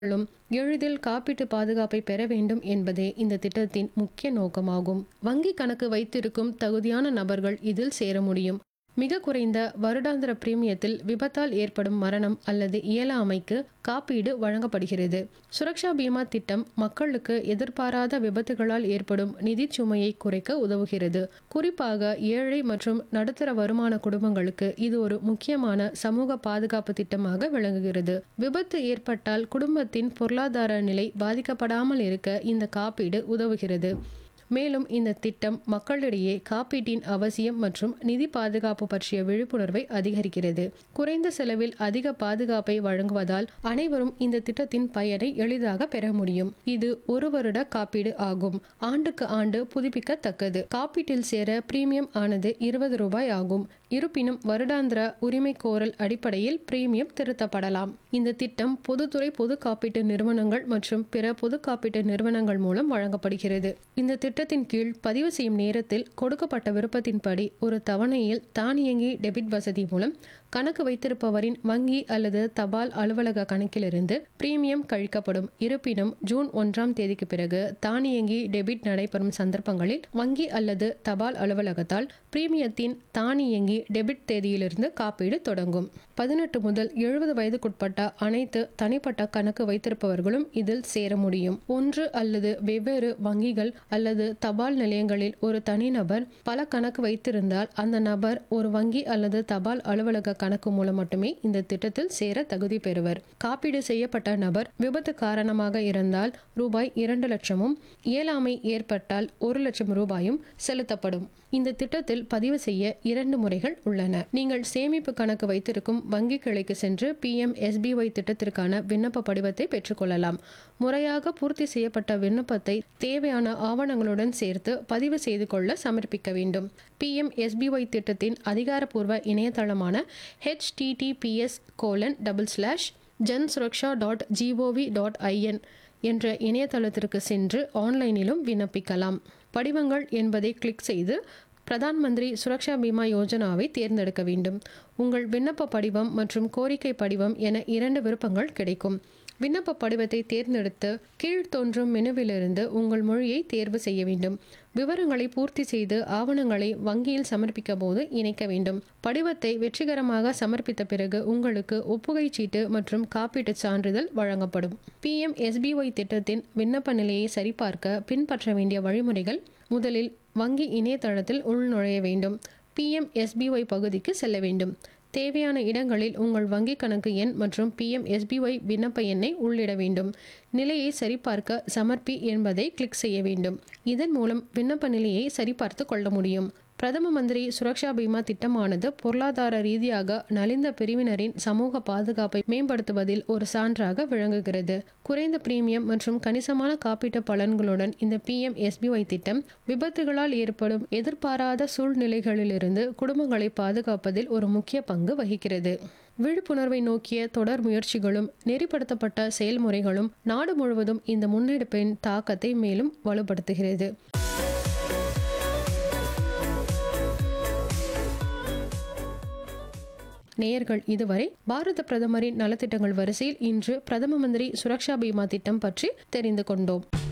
ளும் எளிதில் காப்பீட்டு பாதுகாப்பை பெற வேண்டும் என்பதே இந்த திட்டத்தின் முக்கிய நோக்கமாகும் வங்கி கணக்கு வைத்திருக்கும் தகுதியான நபர்கள் இதில் சேர முடியும் மிக குறைந்த வருடாந்திர பிரீமியத்தில் விபத்தால் ஏற்படும் மரணம் அல்லது இயலாமைக்கு காப்பீடு வழங்கப்படுகிறது சுரக்ஷா பீமா திட்டம் மக்களுக்கு எதிர்பாராத விபத்துகளால் ஏற்படும் நிதிச் சுமையை குறைக்க உதவுகிறது குறிப்பாக ஏழை மற்றும் நடுத்தர வருமான குடும்பங்களுக்கு இது ஒரு முக்கியமான சமூக பாதுகாப்பு திட்டமாக விளங்குகிறது விபத்து ஏற்பட்டால் குடும்பத்தின் பொருளாதார நிலை பாதிக்கப்படாமல் இருக்க இந்த காப்பீடு உதவுகிறது மேலும் இந்த திட்டம் மக்களிடையே காப்பீட்டின் அவசியம் மற்றும் நிதி பாதுகாப்பு பற்றிய விழிப்புணர்வை அதிகரிக்கிறது குறைந்த செலவில் அதிக பாதுகாப்பை வழங்குவதால் அனைவரும் இந்த திட்டத்தின் பயனை எளிதாக பெற முடியும் இது ஒரு வருட காப்பீடு ஆகும் ஆண்டுக்கு ஆண்டு புதுப்பிக்கத்தக்கது காப்பீட்டில் சேர பிரீமியம் ஆனது இருபது ரூபாய் ஆகும் இருப்பினும் வருடாந்திர உரிமை கோரல் அடிப்படையில் பிரீமியம் திருத்தப்படலாம் இந்த திட்டம் பொதுத்துறை பொது காப்பீட்டு நிறுவனங்கள் மற்றும் பிற பொது காப்பீட்டு நிறுவனங்கள் மூலம் வழங்கப்படுகிறது இந்த திட்டத்தின் கீழ் பதிவு செய்யும் நேரத்தில் கொடுக்கப்பட்ட விருப்பத்தின்படி ஒரு தவணையில் தானியங்கி டெபிட் வசதி மூலம் கணக்கு வைத்திருப்பவரின் வங்கி அல்லது தபால் அலுவலக கணக்கிலிருந்து பிரீமியம் கழிக்கப்படும் இருப்பினும் ஜூன் ஒன்றாம் தேதிக்கு பிறகு தானியங்கி டெபிட் நடைபெறும் சந்தர்ப்பங்களில் வங்கி அல்லது தபால் அலுவலகத்தால் பிரீமியத்தின் தானியங்கி டெபிட் தேதியிலிருந்து காப்பீடு தொடங்கும் பதினெட்டு முதல் எழுபது வயதுக்குட்பட்ட அனைத்து தனிப்பட்ட கணக்கு வைத்திருப்பவர்களும் இதில் சேர முடியும் ஒன்று அல்லது வெவ்வேறு வங்கிகள் அல்லது தபால் நிலையங்களில் ஒரு தனிநபர் பல கணக்கு வைத்திருந்தால் அந்த நபர் ஒரு வங்கி அல்லது தபால் அலுவலக கணக்கு மூலம் மட்டுமே இந்த திட்டத்தில் சேர தகுதி பெறுவர் காப்பீடு செய்யப்பட்ட நபர் விபத்து காரணமாக இருந்தால் ரூபாய் இரண்டு லட்சமும் இயலாமை ஏற்பட்டால் ஒரு லட்சம் ரூபாயும் செலுத்தப்படும் இந்த திட்டத்தில் பதிவு செய்ய இரண்டு முறைகள் உள்ளன நீங்கள் சேமிப்பு கணக்கு வைத்திருக்கும் வங்கி கிளைக்கு சென்று பிஎம் எஸ்பிஒய் திட்டத்திற்கான விண்ணப்ப படிவத்தை பெற்றுக்கொள்ளலாம் முறையாக பூர்த்தி செய்யப்பட்ட விண்ணப்பத்தை தேவையான ஆவணங்களுடன் சேர்த்து பதிவு செய்து கொள்ள சமர்ப்பிக்க வேண்டும் பிஎம் எஸ்பிஒய் திட்டத்தின் அதிகாரப்பூர்வ இணையதளமான HTTPS colon double slash Jan Suraksha dot GOV dot IN என்ற இணையதளத்திற்கு சென்று ஆன்லைனிலும் விண்ணப்பிக்கலாம் படிவங்கள் என்பதை கிளிக் செய்து பிரதான் மந்திரி சுரக்ஷா பீமா யோஜனாவை தேர்ந்தெடுக்க வேண்டும் உங்கள் விண்ணப்ப படிவம் மற்றும் கோரிக்கை படிவம் என இரண்டு விருப்பங்கள் கிடைக்கும் விண்ணப்ப படிவத்தை தேர்ந்தெடுத்து கீழ் தோன்றும் மெனுவிலிருந்து உங்கள் மொழியை தேர்வு செய்ய வேண்டும் விவரங்களை பூர்த்தி செய்து ஆவணங்களை வங்கியில் சமர்ப்பிக்க போது இணைக்க வேண்டும் படிவத்தை வெற்றிகரமாக சமர்ப்பித்த பிறகு உங்களுக்கு ஒப்புகை சீட்டு மற்றும் காப்பீட்டுச் சான்றிதழ் வழங்கப்படும் பிஎம் எஸ்பிஒய் திட்டத்தின் விண்ணப்ப நிலையை சரிபார்க்க பின்பற்ற வேண்டிய வழிமுறைகள் முதலில் வங்கி இணையதளத்தில் உள்நுழைய வேண்டும் பிஎம் எஸ்பிஒய் பகுதிக்கு செல்ல வேண்டும் தேவையான இடங்களில் உங்கள் வங்கி கணக்கு எண் மற்றும் பிஎம் எஸ்பிஒய் விண்ணப்ப எண்ணை உள்ளிட வேண்டும் நிலையை சரிபார்க்க சமர்ப்பி என்பதை கிளிக் செய்ய வேண்டும் இதன் மூலம் விண்ணப்ப நிலையை சரிபார்த்து கொள்ள முடியும் பிரதம மந்திரி சுரக்ஷா பீமா திட்டமானது பொருளாதார ரீதியாக நலிந்த பிரிவினரின் சமூக பாதுகாப்பை மேம்படுத்துவதில் ஒரு சான்றாக விளங்குகிறது குறைந்த பிரீமியம் மற்றும் கணிசமான காப்பீட்டு பலன்களுடன் இந்த பிஎம் எஸ்பிஒய் திட்டம் விபத்துகளால் ஏற்படும் எதிர்பாராத சூழ்நிலைகளிலிருந்து குடும்பங்களை பாதுகாப்பதில் ஒரு முக்கிய பங்கு வகிக்கிறது விழிப்புணர்வை நோக்கிய தொடர் முயற்சிகளும் நெறிப்படுத்தப்பட்ட செயல்முறைகளும் நாடு முழுவதும் இந்த முன்னெடுப்பின் தாக்கத்தை மேலும் வலுப்படுத்துகிறது நேயர்கள் இதுவரை பாரத பிரதமரின் நலத்திட்டங்கள் வரிசையில் இன்று பிரதம மந்திரி சுரக்ஷா பீமா திட்டம் பற்றி தெரிந்து கொண்டோம்